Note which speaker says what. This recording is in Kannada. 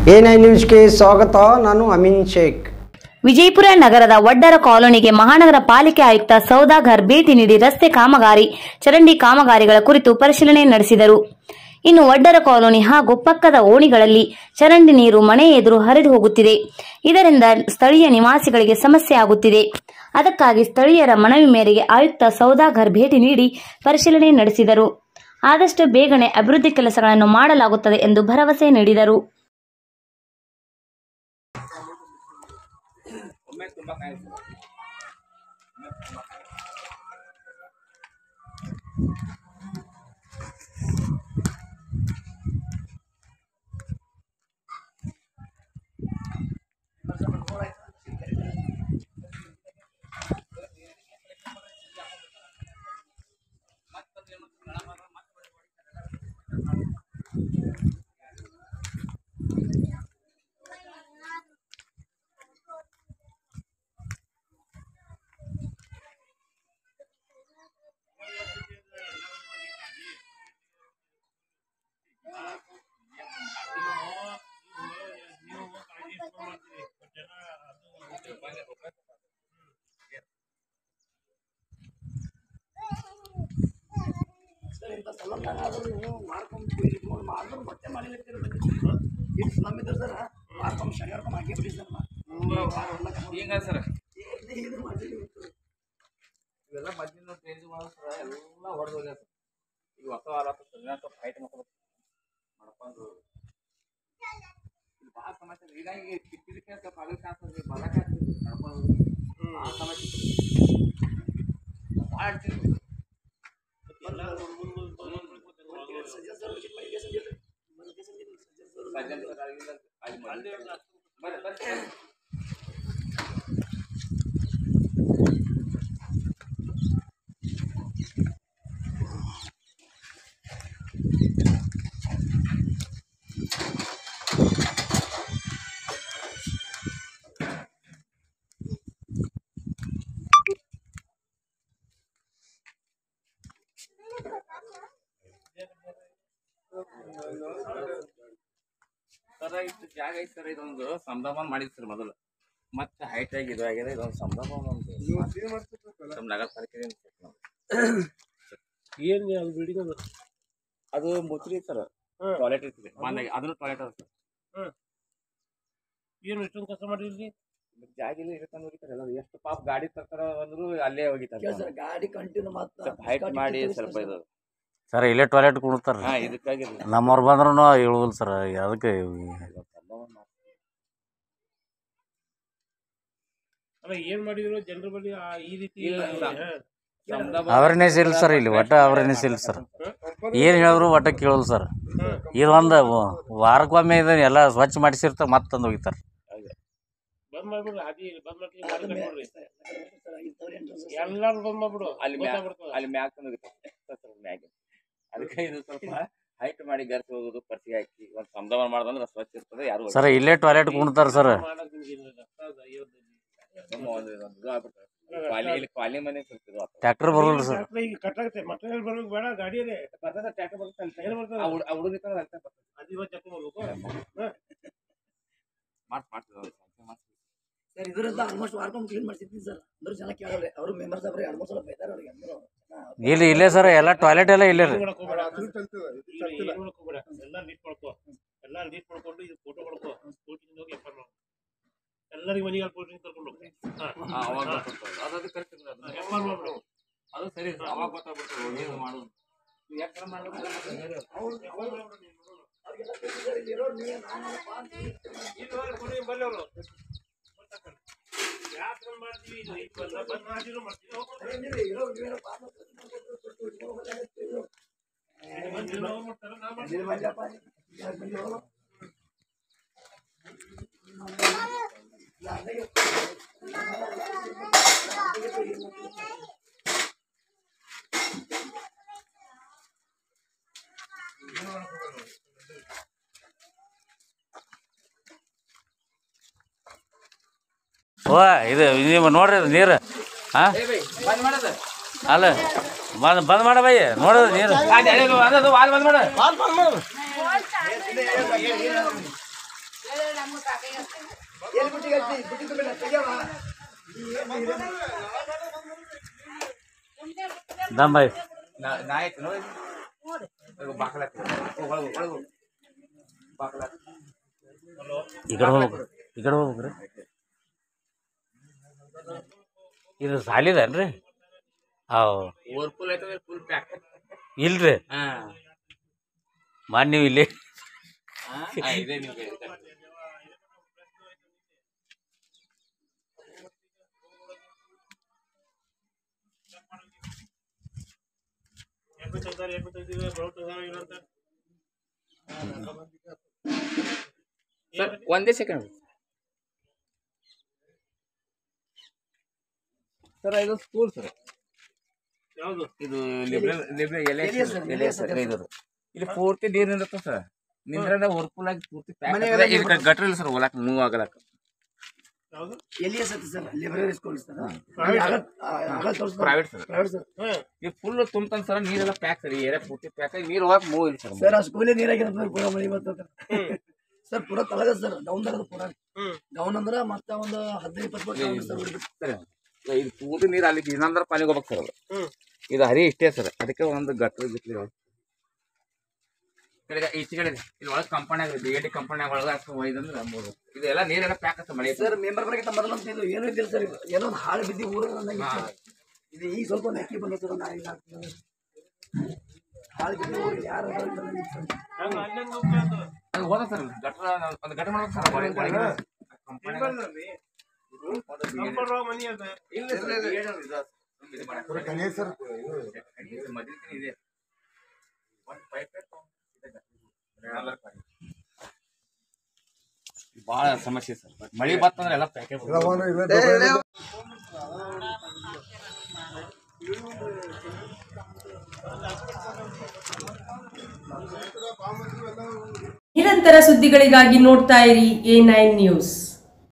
Speaker 1: ಎ ನೈನ್ ನ್ಯೂಸ್ಗೆ ಸ್ವಾಗತ ನಾನು ಅಮೀನ್ ಶೇಖ್
Speaker 2: ವಿಜಯಪುರ ನಗರದ ವಡ್ಡರ ಕಾಲೋನಿಗೆ ಮಹಾನಗರ ಪಾಲಿಕೆ ಆಯುಕ್ತ ಸೌದಾಗರ್ ಭೇಟಿ ನೀಡಿ ರಸ್ತೆ ಕಾಮಗಾರಿ ಚರಂಡಿ ಕಾಮಗಾರಿಗಳ ಕುರಿತು ಪರಿಶೀಲನೆ ನಡೆಸಿದರು ಇನ್ನು ವಡ್ಡರ ಕಾಲೋನಿ ಹಾಗೂ ಪಕ್ಕದ ಓಣಿಗಳಲ್ಲಿ ಚರಂಡಿ ನೀರು ಮನೆ ಎದುರು ಹರಿದು ಹೋಗುತ್ತಿದೆ ಇದರಿಂದ ಸ್ಥಳೀಯ ನಿವಾಸಿಗಳಿಗೆ ಸಮಸ್ಯೆ ಆಗುತ್ತಿದೆ ಅದಕ್ಕಾಗಿ ಸ್ಥಳೀಯರ ಮನವಿ ಮೇರೆಗೆ ಆಯುಕ್ತ ಸೌದಾಗರ್ ಭೇಟಿ ನೀಡಿ ಪರಿಶೀಲನೆ ನಡೆಸಿದರು ಆದಷ್ಟು ಬೇಗನೆ ಅಭಿವೃದ್ಧಿ ಕೆಲಸಗಳನ್ನು ಮಾಡಲಾಗುತ್ತದೆ ಎಂದು ಭರವಸೆ ನೀಡಿದರು
Speaker 3: ಇಂಥ ಸಲಹೆಗಾರರು ನೀವು ಮಾಡ್ಕೊಂಡು ಇಟ್ಕೊಂಡು ಮಾಡಿದ್ರು ಮತ್ತೆ ಮಾಡಿಲಿಕ್ಕೆ ಇಷ್ಟು ನಮ್ಮಿದ್ರೆ ಸರ್ ಮಾಡ್ಕೊಂಡು ಶನಿವಾರ ಹಾಕಿ ಬಿಡಿ ಸರ್
Speaker 4: ಹಿಂಗ ಸರ್
Speaker 3: ಇದು ಮಾಡಿಲ್ಲ
Speaker 4: ಇವೆಲ್ಲ ಮದ್ದಿನ ಟ್ರೈನ್ ಸರ್ ಎಲ್ಲ ಹೊಡೆದು ಹೋಗ್ಯಾರ ಸರ್ ಈಗ ಹೊಸ ವಾರ ಸ್ವಲ್ಪ ಫೈಟ್ ಮಾಡ್ಕೊಂಡು ಮಾಡ್ಕೊಂಡು ಇಲ್ಲಿ ಭಾಳ ಸಮಸ್ಯೆ ಇದೆ. ಹೀಗಾಗಿ ಕಿತ್ತಿದಕ್ಕೆ ಸ್ವಲ್ಪ ಆಗಕ್ಕೆ ಆಗ್ತದೆ ಬರಕ್ಕೆ ಆಗ್ತದೆ ನಡ್ಕೊಂಡು ಆ ಸಮಸ್ಯೆ ಭಾಳ ಅಡ್ಚಣೆ ಇದೆ. ಸಜ್ಜನ್ ಸರ್ ಆಗಿಲ್ಲ, ಆಗಿ ಮಾಡಿ. ಬರ್ರಿ, ಬರ್ರಿ, ಬರ್ರಿ. ಸರ ಇಷ್ಟು ಜಾಗ ಐತಿ ಸರ್ ಇದೊಂದು ಸಂಭ್ರಮ ಮಾಡಿದ್ ಸರ್ ಮೊದಲು ಮತ್ತೆ ಹೈಟ್ ಆಗಿ ಇದು ಆಗಿದೆ ಇದೊಂದು ಸಂಭ್ರಮ ಒಂದು ನಮ್ಮ ನಗರ ಪಾಲಿಕೆ
Speaker 5: ಏನ್ ಅದು ಬಿಲ್ಡಿಂಗ್ ಅದು
Speaker 4: ಅದು ಮುಚ್ರಿ ಸರ್ ಟಾಯ್ಲೆಟ್ ಇರ್ತದೆ ಮನೆಗೆ ಅದನ್ನು ಟಾಯ್ಲೆಟ್ ಅದ ಸರ್
Speaker 5: ಏನು ಇಷ್ಟೊಂದು ಕೆಲಸ ಮಾಡಿರ್ಲಿ
Speaker 4: ಜಾಗ ಇಲ್ಲ ಇರ್ತಾನೆ ಹೋಗಿತಾರೆ ಎಲ್ಲ ಎಷ್ಟು ಪಾಪ ಗಾಡಿ ತರ್ತಾರ ಅಂದ್ರು ಅಲ್ಲೇ ಹೋಗಿತಾರೆ
Speaker 3: ಸರ್ ಗಾಡಿ ಕಂಟಿನ್ಯೂ ಮತ್ತೆ
Speaker 4: ಸ್ವಲ್ಪ ಹೈಟ್ ಮಾಡಿ ಸ್ವಲ್ಪ ಇದು
Speaker 6: ಸರ್ ಇಲ್ಲೇ ಟಾಯ್ಲೆಟ್ ಕುಣಿಸ್ತಾರ
Speaker 4: ಹಾ ಇದಕ್ಕಾಗಿ ಇದು
Speaker 6: ನಮ್ಮವ್ರು ಬಂದ್ರು ಇಳುವಲ್ ಸರ್ ಅದಕ್ಕೆ
Speaker 4: ಸಂಭ್ರಮ ಮಾಡ್ತಾರೆ.
Speaker 5: ಅಲ್ಲ ಏನ್ ಮಾಡಿದ್ರು ಜನರ ಬಳಿ ಆ ಈ ರೀತಿ
Speaker 4: ಇಲ್ಲ, ಇಲ್ಲ.
Speaker 5: ಹಾ.
Speaker 4: ಸಂಭ್ರಮ
Speaker 6: ಅವೇರ್ನೆಸ್ ಇಲ್ಲ ಸರ್ ಇಲ್ಲಿ ಒಟ್ಟ ಅವೇರ್ನೆಸ್ ಇಲ್ಲ ಸರ್ ಏನು ಹೇಳಿದ್ರು ಒಟ್ಟ ಕೇಳಲ್ಲ ಸರ್ ಇದೊಂದು ವಾರಕ್ಕೊಮ್ಮೆ ಇದನ್ನ ಎಲ್ಲ ಸ್ವಚ್ಛ ಮಾಡಿಸಿರ್ತಾರೆ ಮತ್ತೆ ತಂದು ಹೋಗಿತಾರೆ
Speaker 5: ಬಂದ್ ಮಾಡ್ಬಿಡ್ರಿ ಹಾದಿ ಬಂದ್ ಮಾಡ್ಲಿ ಗಾಡಿ
Speaker 3: ಅದನ್ನ
Speaker 5: ಕಟ್ಬಿಡ್ರಿ
Speaker 3: ಇಂಥವ್ರು ಎಂಟ್ರೆನ್ಸ್
Speaker 5: ಎಲ್ಲಾರು ಬಂದ್ ಮಾಡ್ಬಿಡು
Speaker 4: ಅಲ್ಲಿ ಮ್ಯಾ-
Speaker 5: ಗೊತ್ತಾಗ್ಬಿಡ್ತದ.
Speaker 4: ಅಲ್ಲಿ ಮ್ಯಾಗ್ ತಂದು ಹೋಗಿತಾರೆ ಸರ್ ಮ್ಯಾಗ ಅದಕ್ಕೆ ಇದು ಸ್ವಲ್ಪ ಹೈಟ್ ಮಾಡಿ ಗರ್ಸಿ ಹೋಗೋದು ಪರ್ಸಿಗೆ ಹಾಕಿ ಒಂದು ಸಂಭ್ರಮ ಮಾಡೋದಂದ್ರೆ ಸ್ವಚ್ಛ ಇರ್ತದೆ ಯಾರು
Speaker 6: ಸರ್ ಇಲ್ಲೇ ಟಾಯ್ಲೆಟ್ ಕುಣಿಸ್ತಾರ ಸರ್
Speaker 5: ಮಾಡಕ್ ನಿಮ್ಗೆ ಏನಿಲ್ಲ. ಹೌದಾ? ಇವತ್ತು
Speaker 4: ನಮ್ಮ ಒಂದು ಇದೊಂದು ಇದು ಆಗ್ಬಿಡ್ತದೆ ಕ್ವಾಲಿ ಇಲ್ಲಿ ಕ್ವಾಲಿ ಮನೆ ಸ್ವಲ್ಪ ಇದು ಆಗ್ತದೆ
Speaker 6: ಟ್ರ್ಯಾಕ್ಟರ್ ಬರಲ್ಲ ಸರ್
Speaker 5: ಟ್ರ್ಯಾಕ್ಟರ್ ಈಗ ಕಟ್ಟಾಗತ್ತೆ ಮತ್ತೆ ಎಲ್ಲಿ ಬರ್ಬೇಕು ಬೇಡ ಗಾಡಿಯಲ್ಲೇ
Speaker 4: ಬರ್ತದೆ ಟ್ರ್ಯಾಕ್ಟರ್ ಬರ್ತದೆ ಅಲ್ಲಿ
Speaker 5: ಏನ್ ಬರ್ತದೆ?
Speaker 4: ಆ ಹುಡ್- ಆ ಹುಡುಗ ಇರ್ತಾನಲ್ಲ ಅಲ್ಲಿ ತನಕ ಬರ್ತದೆ.
Speaker 5: ಅದು ಇವತ್ತು ಚೆಕ್ ಮಾಡ್ಬೇಕು
Speaker 4: ಮಾಡ್ ಮಾಡ್ತದೆ ಅವ್ರು ಸಂಖ್ಯೆ ಮಾಡ್ತದೆ.
Speaker 3: ಸರ್ ಇದರಿಂದ ಆಲ್ಮೋಸ್ಟ್ ವಾರ್ಕೊಂಡು ಕ್ಲೀನ್ ಮಾಡ್ಸಿರ್ತೀನಿ ಸರ್ ಅಂದ್ರೆ ಜನ ಕೇಳವ್ರೆ ಅವರು ಮೆಂಬರ್ಸ್ ಅವ್ರಿಗೆ ಎರಡು ಮೂರು ಸಲ ಬೈತಾರೆ ಅವ್ರಿಗೆ ಅಂದ್ರು
Speaker 6: ಇಲ್ಲಿ ಇಲ್ಲೇ ಸರ್ ಎಲ್ಲ ಟಾಯ್ಲೆಟ್ ಎಲ್ಲ ಇಲ್ಲೇ ರೀ
Speaker 5: ಏನ್ ಮಾಡಕ್ ಹೋಗ್ಬೇಡ. ಇಲ್ಲ, ಏನ್ ಮಾಡಕ್ ಹೋಗ್ಬೇಡ. ಎಲ್ಲ ನೀಟ್ ಮಾಡ್ಕೋ ಎಲ್ಲ ನೀಟ್ ಮಾಡ್ಕೊಂಡು ಇದು ಫೋಟೋ ಮಾಡ್ಕೋ ಕೋಟಿಂಗ್ ಹೋಗಿ ಎಫ್ ಎಲ್ಲರಿಗೆ ಮನೆಗೆ ಕೋಟಿಂಗ್ ಕರ್ಕೊಂಡು ಹೋಗಿ ಹಾ
Speaker 4: ಆ, ಅವಾಗ ಗೊತ್ತಾಗ್ತದೆ. ಅದು ಅದು correct ಇದೆ. ಅದು
Speaker 5: ಎಫ್ ಆರ್ ಮಾಡ್ಬಿಡು
Speaker 4: ಅದು ಸರಿ ಸರ್. ಅವಾಗ ಗೊತ್ತಾಗ್ಬಿಡ್ತದೆ ಏನು ಮಾಡೋದು ಇದು ಯಾಕ್ ತರ ಮಾಡ್ಬೇಕು?
Speaker 6: ಓ ಇದು ನೀವು ನೋಡ್ರಿ ಇದು ನೀರು ಹಾಂ
Speaker 4: ಏ ಬೈ, ಬಂದ್ ಮಾಡದು.
Speaker 6: ಅಲ್ಲ ಬಂದ್ ಬಂದ್ ಮಾಡ ಬೈ ನೋಡೋದು ನೀರು
Speaker 4: ಅದು ಎಳೆದು, ಅದು ಅದು ವಾಲ್ ಬಂದ್ ಮಾಡು.
Speaker 3: ಎಲ್ಲಿ ಬುಟ್ಟಿ ಹೇಳ್ತಿ ಬುಟ್ಟಿ ತಗೊಂಡ ತೆಗಿಯವ
Speaker 6: ದಮ್ಮಾಯ್
Speaker 4: ನಾ ನಾ ಐತಿ ನೋಡಿ ಬಾಕಲ ಒಳಗು ಒಳಗು ಬಾಕಲ
Speaker 6: ಈ ಕಡೆ ಹೋಗ್ಬೇಕು ಈ ಕಡೆ ಹೋಗ್ಬೇಕ್ರಿ ಇದು ಸಾಲಿದೇನ್ರಿ ಅವ್
Speaker 4: ಓವರ್ಫುಲ್ ಐತಂದ್ರೆ ಫುಲ್ ಪ್ಯಾಕ್
Speaker 6: ಇಲ್ರಿ
Speaker 4: ಹಾ
Speaker 6: ಮಾಡಿ ನೀವು ಇಲ್ಲಿ
Speaker 4: ಹಾ ಇದೆ ನಿಮ್ಗೆ
Speaker 5: ಎಣ್ಣೆ ತೆಗ್ದಾರ ಎಣ್ಣೆ ತೆಗ್ದಿದೆ ಬ್ರೌನ್ ತೆಗ್ದಾರ ಇಲ್ಲ ಅಂತ
Speaker 4: ಸರ್ ಒಂದೇ ಸೆಕೆಂಡ್ ಸರ್ ಇದು ಸ್ಕೂಲ್ ಸರ್
Speaker 5: ಯಾವುದು
Speaker 4: ಇದು ಲಿಬ್ರಲ್ ಲಿಬ್ರಲ್ ಎಲೆ ಎಲೆ ಸರ್ ಇದು ಇಲ್ಲಿ ಪೂರ್ತಿ ನೀರು ನಿಂದಿರ್ತದೆ ಸರ್ ನಿಂದ್ರದ ವರ್ಪುಲ್ ಆಗಿ ಪೂರ್ತಿ ಪ್ಯಾಕ್ ಇದು ಗಟ್ರ ಇಲ್ಲ ಸರ್ ಒಳಕ್ ಮೂವ್ ಆಗಲಕ್ಕ
Speaker 5: ಯಾವುದು
Speaker 3: ಎಲ್ಲಿ ಸತ್ತು ಸರ್ ಲೈಬ್ರರಿ ಸ್ಕೂಲ್ ಸರ್ ಆಗಲ್ ತೋರಿಸ್ತಾರೆ
Speaker 4: ಪ್ರೈವೇಟ್ ಸರ್
Speaker 3: ಪ್ರೈವೇಟ್ ಸರ್
Speaker 5: ಹಾಂ
Speaker 4: ಇದು ಫುಲ್ ತುಂಬತಾನ ಸರ್ ನೀರೆಲ್ಲ ಪ್ಯಾಕ್ ಸರ್ ಈ ಏರಿಯಾ ಪೂರ್ತಿ ಪ್ಯಾಕ್ ಆಗಿ ನೀರು ಹೋಗಕ್ ಮೂವ್ ಇಲ್ಲ ಸರ್
Speaker 3: ಸರ್ ಆ ಸ್ಕೂಲೇ ನೀರಾಗಿರುತ್ತೆ ಪೂರ ಮಳಿ ಬರ್ತದೆ ಸರ್ ಪೂರ ತಳಗ ಸರ್ ಡೌನ್ ತಗದ ಪೂರ
Speaker 5: ಹ್ಮ್.
Speaker 3: ಡೌನ್ ಅಂದ್ರೆ ಮತ್ತೆ ಒಂದು ಹದಿನೈದು ಇಪ್ಪತ್ತು ಪರ್ಸೆಂಟ್ ಸರ್ ಹುಡುಗಿ
Speaker 4: ಸರಿ ಇದು ಪೂರ್ತಿ ನೀರು ಅಲ್ಲಿ ಇನ್ನೊಂದರ ಪಾನಿಗೆ ಹೋಗ್ಬೇಕು ಸರ್ ಅದು
Speaker 5: ಹ್ಮ್.
Speaker 4: ಇದು ಹರಿ ಇಷ್ಟೇ ಸರ್ ಅದಕ್ಕೆ ಒಂದು ಗಟ್ರ ಗಿಟ್ಲಿ ಕಡೆಗೆ ಈಚೆ ಕಡೆ ಇಲ್ಲಿ ಒಳಗೆ ಕಂಪನಿಯಾಗ ಬಿ ಎಡ್ ಕಂಪನಿಯಾಗ ಒಳಗೆ ಹಾಕಿ ಒಯ್ದಂದ್ರೆ ಮೂರು ಇದೆಲ್ಲ ನೀರೆಲ್ಲ ಪ್ಯಾಕ್ ಆಗ್ತದೆ ಮಳೆ
Speaker 3: ಸರ್ ಮೆಂಬರ್ ಬರಕ್ಕೆ ಮೊದಲು ಅಂತ ಇದು ಏನೂ ಇದ್ದಿಲ್ಲ ಸರ್ ಇದು ಏನೋ ಒಂದು ಹಾಳು ಬಿದ್ದು ಊರ ಇದು ಈಗ ಸ್ವಲ್ಪ ಒಂದು ಅಕ್ಕಿ ಬಂದ ಸರ್ ನಾ ಈಗ ಹಾಕ್ತೀನಿ. ಹಾಳು ಬಿದ್ದು ಊರು ಯಾರು
Speaker 5: ಹಂಗ ಅಲ್ಲಂಗ ಹೋಗ್ಬಾರ್ದು
Speaker 4: ಅದು ಹೋದ ಸರ್ ಗಟ್ರ ಒಂದು ಗಟ್ರ ಮಾಡ್ಬೇಕು ಸರ್ ಒಳಗೆ ಒಳಗೆ ಕಂಪನಿಯಾಗ
Speaker 5: ಇರ್ಬಾರ್ದಲ್ರಿ ಕಂಪೌಂಡ್ ಮನಿ ಅದ
Speaker 4: ಇಲ್ಲ ಸರ್ ಇದು ಏನು ಇದು ಇದು ಮಾಡಕ್ಕೆ ಕಣಿ ಸರ್ ಮದ್ಲಿಕ್ಕೆ ಇದೆ ಒಂದು ಪೈಪ್ ಭಾಳ ಸಮಸ್ಯೆ ಸರ್ ಮಳಿ ಬತ್ತಂದ್ರೆ ಎಲ್ಲ ಪ್ಯಾಕೇಜ್
Speaker 7: ನಿರಂತರ ಸುದ್ದಿಗಳಿಗಾಗಿ ನೋಡ್ತಾ ಇರಿ ಎ ನೈನ್ ನ್ಯೂಸ್